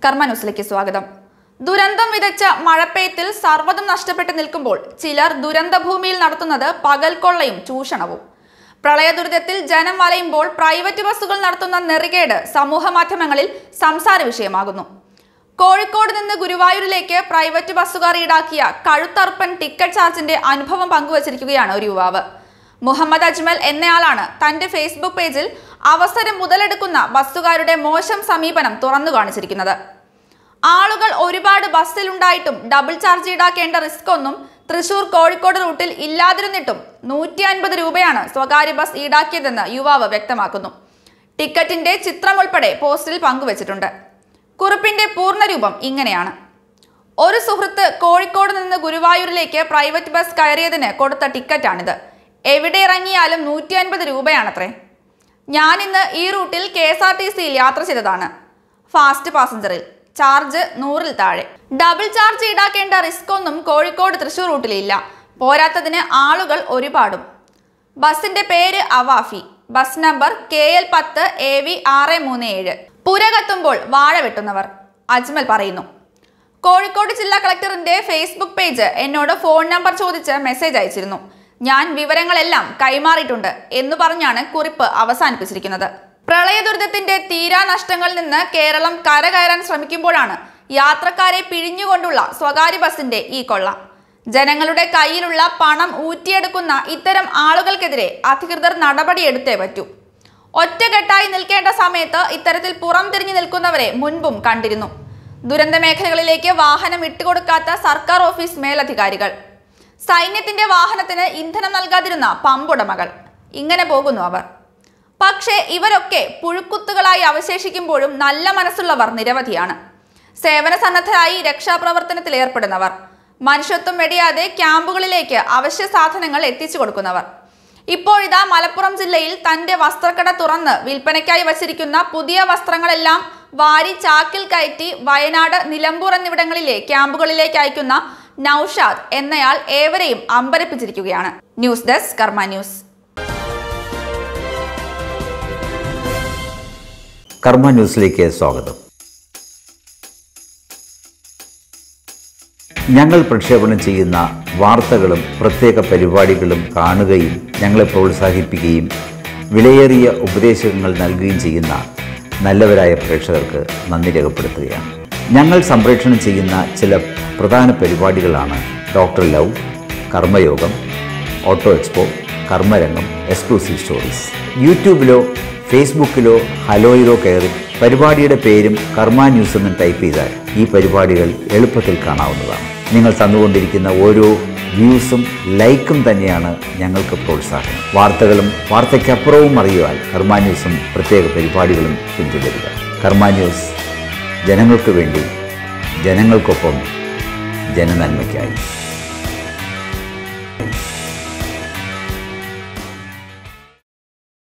കർമ്മ ന്യൂസിലേക്ക് സ്വാഗതം ദുരന്തം വിതച്ച മഴപ്പെയ്ത്തിൽ സർവ്വതും നഷ്ടപ്പെട്ട് നിൽക്കുമ്പോൾ ചിലർ ദുരന്തഭൂമിയിൽ നടത്തുന്നത് പകൽക്കൊള്ളയും ചൂഷണവും പ്രളയ ദുരിതത്തിൽ ജനം വലയുമ്പോൾ പ്രൈവറ്റ് ബസ്സുകൾ നടത്തുന്ന നെറികേട് സമൂഹ മാധ്യമങ്ങളിൽ സംസാര വിഷയമാകുന്നു കോഴിക്കോട് നിന്ന് ഗുരുവായൂരിലേക്ക് പ്രൈവറ്റ് ബസ്സുകാർ ഈടാക്കിയ കഴുത്തർപ്പൻ ടിക്കറ്റ് ചാർജിന്റെ അനുഭവം പങ്കുവച്ചിരിക്കുകയാണ് ഒരു യുവാവ് മുഹമ്മദ് അജ്മൽ എന്നയാളാണ് തന്റെ ഫേസ്ബുക്ക് പേജിൽ അവസരം മുതലെടുക്കുന്ന ബസ്സുകാരുടെ മോശം സമീപനം തുറന്നു കാണിച്ചിരിക്കുന്നത് ആളുകൾ ഒരുപാട് ബസ്സിലുണ്ടായിട്ടും ഡബിൾ ചാർജ് ഈടാക്കേണ്ട റിസ്ക് ഒന്നും തൃശൂർ കോഴിക്കോട് റൂട്ടിൽ ഇല്ലാതിരുന്നിട്ടും നൂറ്റി അൻപത് രൂപയാണ് സ്വകാര്യ ബസ് ഈടാക്കിയതെന്ന് യുവാവ് വ്യക്തമാക്കുന്നു ടിക്കറ്റിന്റെ ചിത്രം ഉൾപ്പെടെ പോസ്റ്റിൽ പങ്കുവച്ചിട്ടുണ്ട് കുറിപ്പിന്റെ പൂർണ്ണരൂപം ഇങ്ങനെയാണ് ഒരു സുഹൃത്ത് കോഴിക്കോട് നിന്ന് ഗുരുവായൂരിലേക്ക് പ്രൈവറ്റ് ബസ് കയറിയതിന് കൊടുത്ത ടിക്കറ്റാണിത് എവിടെ ഇറങ്ങിയാലും നൂറ്റി അൻപത് രൂപയാണത്രേ ഞാൻ ഇന്ന് ഈ റൂട്ടിൽ കെ എസ് ആർ ടി സിയിൽ യാത്ര ചെയ്തതാണ് ഫാസ്റ്റ് പാസഞ്ചറിൽ ചാർജ് നൂറിൽ താഴെ ഡബിൾ ചാർജ് ഈടാക്കേണ്ട റിസ്ക് ഒന്നും കോഴിക്കോട് തൃശൂർ റൂട്ടിലില്ല പോരാത്തതിന് ആളുകൾ ഒരുപാടും ബസിന്റെ പേര് അവാഫി ബസ് നമ്പർ കെ എൽ പത്ത് എ വി ആറ് മൂന്ന് ഏഴ് പുര കത്തുമ്പോൾ വാഴ വെട്ടുന്നവർ അജ്മൽ പറയുന്നു കോഴിക്കോട് ജില്ലാ കളക്ടറിന്റെ ഫേസ്ബുക്ക് പേജ് എന്നോട് ഫോൺ നമ്പർ ചോദിച്ച് മെസ്സേജ് അയച്ചിരുന്നു ഞാൻ വിവരങ്ങളെല്ലാം കൈമാറിയിട്ടുണ്ട് എന്ന് പറഞ്ഞാണ് കുറിപ്പ് അവസാനിപ്പിച്ചിരിക്കുന്നത് പ്രളയ ദുരിതത്തിന്റെ തീരാ നഷ്ടങ്ങളിൽ നിന്ന് കേരളം കരകയറാൻ ശ്രമിക്കുമ്പോഴാണ് യാത്രക്കാരെ പിഴിഞ്ഞുകൊണ്ടുള്ള സ്വകാര്യ ബസിന്റെ ഈ കൊള്ള ജനങ്ങളുടെ കയ്യിലുള്ള പണം ഊറ്റിയെടുക്കുന്ന ഇത്തരം ആളുകൾക്കെതിരെ അധികൃതർ നടപടിയെടുത്തേ പറ്റൂ ഒറ്റക്കെട്ടായി നിൽക്കേണ്ട സമയത്ത് ഇത്തരത്തിൽ പുറം തിരിഞ്ഞു നിൽക്കുന്നവരെ മുൻപും കണ്ടിരുന്നു ദുരന്ത മേഖലകളിലേക്ക് വാഹനം ഇട്ടുകൊടുക്കാത്ത സർക്കാർ ഓഫീസ് മേലധികാരികൾ സൈന്യത്തിന്റെ വാഹനത്തിന് ഇന്ധനം നൽകാതിരുന്ന പമ്പുടമകൾ ഇങ്ങനെ പോകുന്നു അവർ പക്ഷേ ഇവരൊക്കെ പുഴുക്കുത്തുകളായി അവശേഷിക്കുമ്പോഴും നല്ല മനസ്സുള്ളവർ നിരവധിയാണ് സേവന സന്നദ്ധരായി രക്ഷാപ്രവർത്തനത്തിൽ ഏർപ്പെടുന്നവർ മനുഷ്യത്വം വെടിയാതെ ക്യാമ്പുകളിലേക്ക് അവശ്യ സാധനങ്ങൾ എത്തിച്ചു കൊടുക്കുന്നവർ ഇപ്പോഴിതാ മലപ്പുറം ജില്ലയിൽ തന്റെ വസ്ത്രക്കട തുറന്ന് വിൽപ്പനയ്ക്കായി വച്ചിരിക്കുന്ന പുതിയ വസ്ത്രങ്ങളെല്ലാം വാരി ചാക്കിൽ കയറ്റി വയനാട് നിലമ്പൂർ എന്നിവിടങ്ങളിലെ ക്യാമ്പുകളിലേക്ക് അയക്കുന്ന നൌഷാദ് എന്നയാൾ ഏവരെയും അമ്പരപ്പിച്ചിരിക്കുകയാണ് news desk Karma news Karma ന്യൂസിലേക്ക് സ്വാഗതം ഞങ്ങൾ പ്രക്ഷേപണം ചെയ്യുന്ന വാർത്തകളും പ്രത്യേക പരിപാടികളും കാണുകയും ഞങ്ങളെ പ്രോത്സാഹിപ്പിക്കുകയും വിലയേറിയ ഉപദേശങ്ങൾ നൽകുകയും ചെയ്യുന്ന നല്ലവരായ പ്രേക്ഷകർക്ക് നന്ദി രേഖപ്പെടുത്തുകയാണ് ഞങ്ങൾ സംപ്രേഷണം ചെയ്യുന്ന ചില പ്രധാന പരിപാടികളാണ് doctor love Karmayogam auto expo Karmarangam exclusive stories യൂട്യൂബിലോ ഫേസ്ബുക്കിലോ ഹലോയിലോ കയറി പരിപാടിയുടെ പേരും കർമ്മ ന്യൂസ് എന്ന് ടൈപ്പ് ചെയ്താൽ ഈ പരിപാടികൾ എളുപ്പത്തിൽ കാണാവുന്നതാണ് നിങ്ങൾ തന്നുകൊണ്ടിരിക്കുന്ന ഓരോ വ്യൂസും ലൈക്കും തന്നെയാണ് ഞങ്ങൾക്ക് പ്രോത്സാഹനം വാർത്തകളും വാർത്തയ്ക്കപ്പുറവും അറിയുവാൻ കർമ്മ ന്യൂസും പ്രത്യേക പരിപാടികളും പിന്തുടരുക കർമ്മ ന്യൂസ് ജനങ്ങൾക്ക് വേണ്ടി ജനങ്ങൾക്കൊപ്പം ജനനന്മയ്ക്കായി